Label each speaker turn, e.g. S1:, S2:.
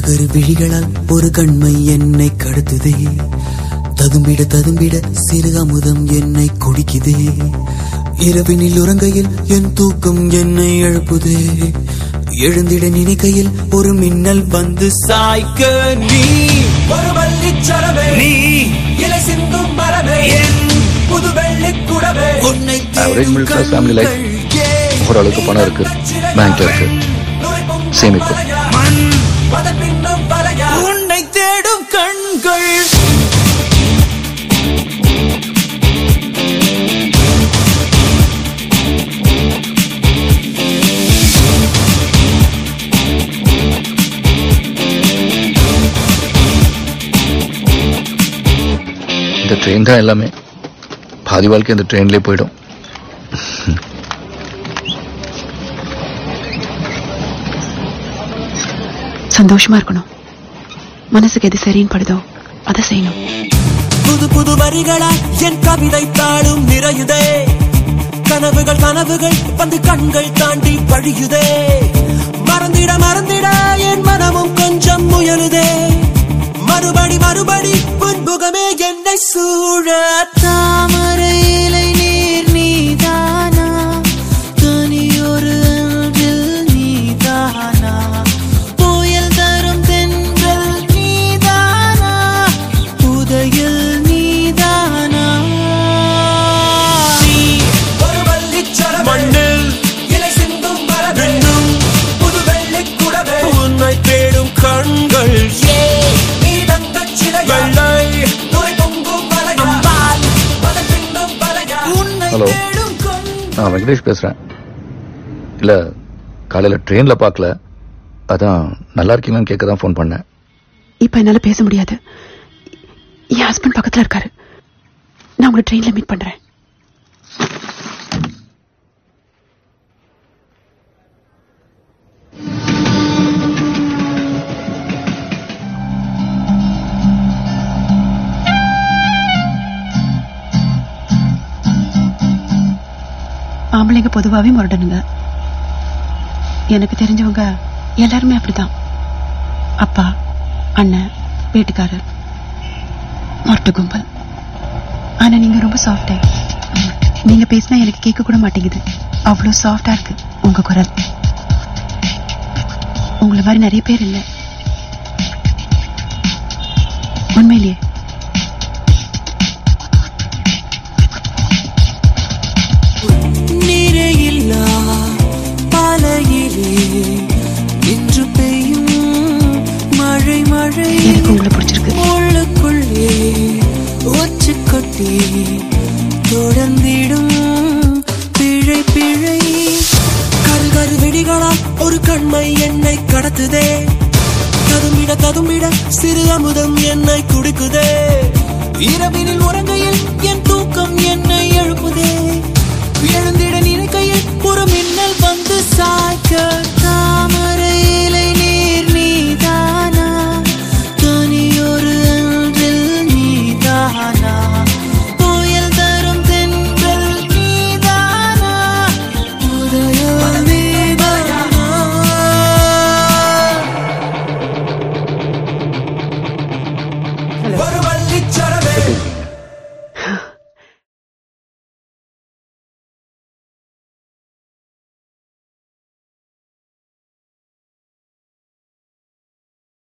S1: கரு விழிகளால் ஒரு கண்மை என்னை கடத்துதே ததும்பிட ததும்பிட சிறு அமுதம் என்னை குடிக்குதே இரவினில் உறங்கையில் என் தூக்கம் என்னை எழுப்புதே எழுந்திட நினைக்கையில் ஒரு மின்னல் வந்து சாய்க்க நீ
S2: ஒரு வள்ளிச்சரமே
S1: நீ
S2: இலை சிந்தும் மரமே என் புது வெள்ளி குடவே
S1: உன்னை
S3: Average middle class family life.
S1: ஏன்
S3: ஓரளவுக்கு பணம் இருக்கு பேங்க்ல இருக்கு சேமிப்பு
S1: மண்
S2: அதன் பின்னும் பலையா
S1: உன்னை தேடும் கண்கள்
S3: இந்த ட்ரெயின் தான் எல்லாமே பாதி வாழ்க்கை இந்த ட்ரெயின்லேயே போயிடும்
S4: சந்தோஷமா இருக்கணும் மனசுக்கு எது சரின்னு படுதோ அதை செய்யணும்
S2: புது புது வரிகளா என் கவிதை தாளும் நிறையுதே கனவுகள் கனவுகள் வந்து கண்கள் தாண்டி வழியுதே மறந்திட மறந்திட என் மனமும் கொஞ்சம் முயலுதே மறுபடி மறுபடி புன்புகமே என்னை சூழ
S1: தாமரை இலை நீர் நீதானா தனியொரு அன்றில் நீதானா புயல் தரும் தென்றல் நீதானா புதையல் நீதானா
S2: நீ ஒரு வள்ளிச்சரமே
S1: மண்ணில்
S2: இலை சிந்தும் மரமே
S1: இன்னும்
S2: புது வெள்ளி குடவே
S1: உன்னை தேடும் கண்கள்
S2: ஏ நீ தங்கச் சிலையா
S1: வெள்ளை
S2: நுரை பொங்கும் மலையா
S1: அம்பால்
S2: அதன் பின்னும் பலையா
S1: உன்னை
S3: Hello.
S1: தேடும் கண்கள்
S3: நான் வெங்கடேஷ் பேசுறேன் இல்ல காலையில ட்ரெயின்ல பார்க்கல அதான் நல்லா இருக்கீங்களான்னு கேட்க தான் ஃபோன் பண்ணேன்
S4: இப்ப என்னால பேச முடியாது என் ஹஸ்பண்ட் பக்கத்துல இருக்காரு நான் உங்களை ட்ரெயின்ல மீட் பண்றேன் ஆம்பளைங்க பொதுவாவே முரடனுங்க எனக்கு தெரிஞ்சவங்க எல்லாருமே அப்படிதான் அப்பா அண்ணன் வீட்டுக்காரர் மொட்டை கும்பல் ஆனா நீங்க ரொம்ப சாஃப்டே நீங்க பேசினா எனக்கு கேட்க கூட மாட்டேங்குது அவ்வளவு சாஃப்டா இருக்கு உங்க குரல் உங்களை மாதிரி நிறைய பேர் இல்ல உண்மையிலேயே
S1: நிறையில்லா பாலையிலே இன்று பெய்யும் மழை மழை
S4: எனக்கு உங்களை பிடிச்சிருக்கு
S1: உள்ளுக்குள்ளே ஒச்சு கொட்டி தொடர்ந்திடும் பிழை பிழை கரு கரு வெடிகளால் ஒரு கண்மை என்னை கடத்துதே ததும்பிட ததும்பிட சிறு அமுதம் என்னை குடிக்குதே இரவினில் உரை